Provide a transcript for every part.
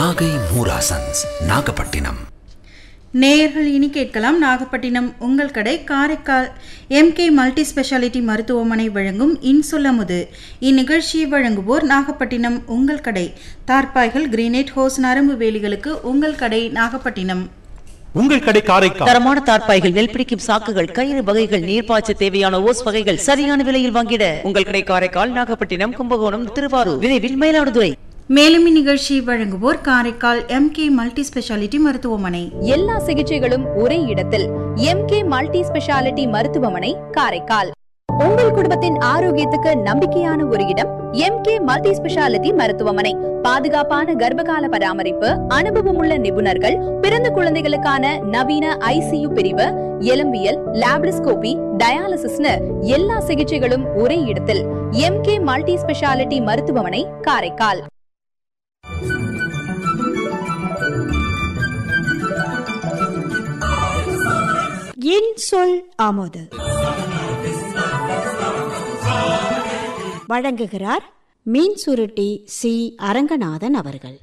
நாகை மூராசன்ஸ் நாகப்பட்டினம் நேயர்கள் இனி கேட்கலாம் நாகப்பட்டினம் உங்கள் கடை காரைக்கால் எம்கே மல்டி ஸ்பெஷாலிட்டி மருத்துவமனை வழங்கும் இன்சொல்லமுது இந்நிகழ்ச்சியை வழங்குவோர் நாகப்பட்டினம் உங்கள் கடை தார்பாய்கள் கிரீனேட் ஹோஸ் நரம்பு வேலிகளுக்கு உங்கள் கடை நாகப்பட்டினம் உங்கள் கடை காரைக்கால் தரமான தார்ப்பாய்கள் நெல் பிடிக்கும் சாக்குகள் கயிறு வகைகள் நீர்ப்பாய்ச்ச தேவையான ஓஸ் வகைகள் சரியான விலையில் வாங்கிட உங்கள் கடை காரைக்கால் நாகப்பட்டினம் கும்பகோணம் திருவாரூர் விரைவில் மயிலாடுதுறை மேலும் இந்நிகழ்ச்சியை வழங்குவோர் காரைக்கால் எம்கே மல்டி ஸ்பெஷாலிட்டி மருத்துவமனை எல்லா சிகிச்சைகளும் ஒரே இடத்தில் எம்கே மல்டி ஸ்பெஷாலிட்டி மருத்துவமனை காரைக்கால் உங்கள் குடும்பத்தின் ஆரோக்கியத்துக்கு நம்பிக்கையான ஒரு இடம் எம்கே மல்டி ஸ்பெஷாலிட்டி மருத்துவமனை பாதுகாப்பான கர்ப்பகால பராமரிப்பு அனுபவமுள்ள நிபுணர்கள் பிறந்த குழந்தைகளுக்கான நவீன ஐசியு பிரிவு எலும்பியல் லாப்ரிஸ்கோபி டயாலிசிஸ்னு எல்லா சிகிச்சைகளும் ஒரே இடத்தில் எம்கே மல்டி ஸ்பெஷாலிட்டி மருத்துவமனை காரைக்கால் என் சொல் ஆமோது வழங்குகிறார் மீன் சுருட்டி சி அரங்கநாதன் அவர்கள்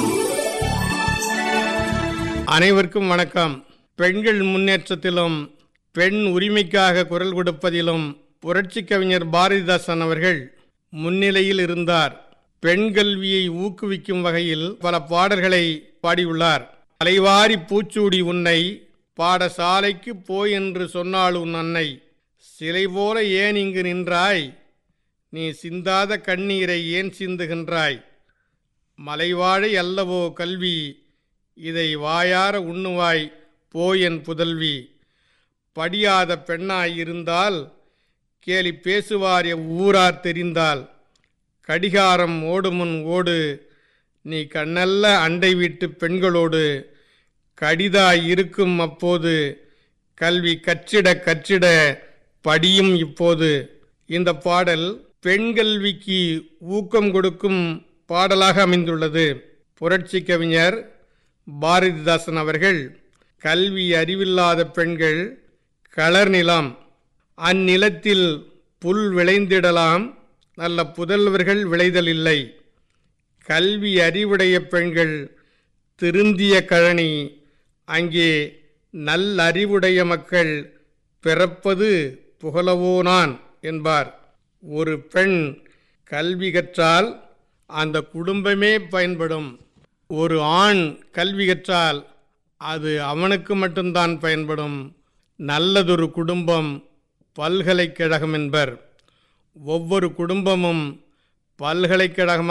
அனைவருக்கும் வணக்கம் பெண்கள் முன்னேற்றத்திலும் பெண் உரிமைக்காக குரல் கொடுப்பதிலும் புரட்சி கவிஞர் பாரதிதாசன் அவர்கள் முன்னிலையில் இருந்தார் பெண் கல்வியை ஊக்குவிக்கும் வகையில் பல பாடல்களை பாடியுள்ளார் அலைவாரி பூச்சூடி உன்னை பாடசாலைக்கு போய் என்று சொன்னாள் உன் அன்னை சிலை போல ஏன் இங்கு நின்றாய் நீ சிந்தாத கண்ணீரை ஏன் சிந்துகின்றாய் மலைவாழை அல்லவோ கல்வி இதை வாயார உண்ணுவாய் போயன் புதல்வி படியாத பெண்ணாய் இருந்தால் கேலி பேசுவார் எவ் ஊரார் தெரிந்தால் கடிகாரம் ஓடுமுன் ஓடு நீ கண்ணல்ல அண்டை வீட்டு பெண்களோடு கடிதாய் இருக்கும் அப்போது கல்வி கற்றிட கற்றிட படியும் இப்போது இந்த பாடல் பெண் கல்விக்கு ஊக்கம் கொடுக்கும் பாடலாக அமைந்துள்ளது புரட்சி கவிஞர் பாரதிதாசன் அவர்கள் கல்வி அறிவில்லாத பெண்கள் களர் நிலம் அந்நிலத்தில் புல் விளைந்திடலாம் நல்ல புதல்வர்கள் விளைதல் இல்லை கல்வி அறிவுடைய பெண்கள் திருந்திய கழனி அங்கே நல்லறிவுடைய மக்கள் பிறப்பது புகழவோனான் என்பார் ஒரு பெண் கல்வி கற்றால் அந்த குடும்பமே பயன்படும் ஒரு ஆண் கல்வி கற்றால் அது அவனுக்கு மட்டும்தான் பயன்படும் நல்லதொரு குடும்பம் பல்கலைக்கழகம் என்பர் ஒவ்வொரு குடும்பமும் பல்கலைக்கழகம்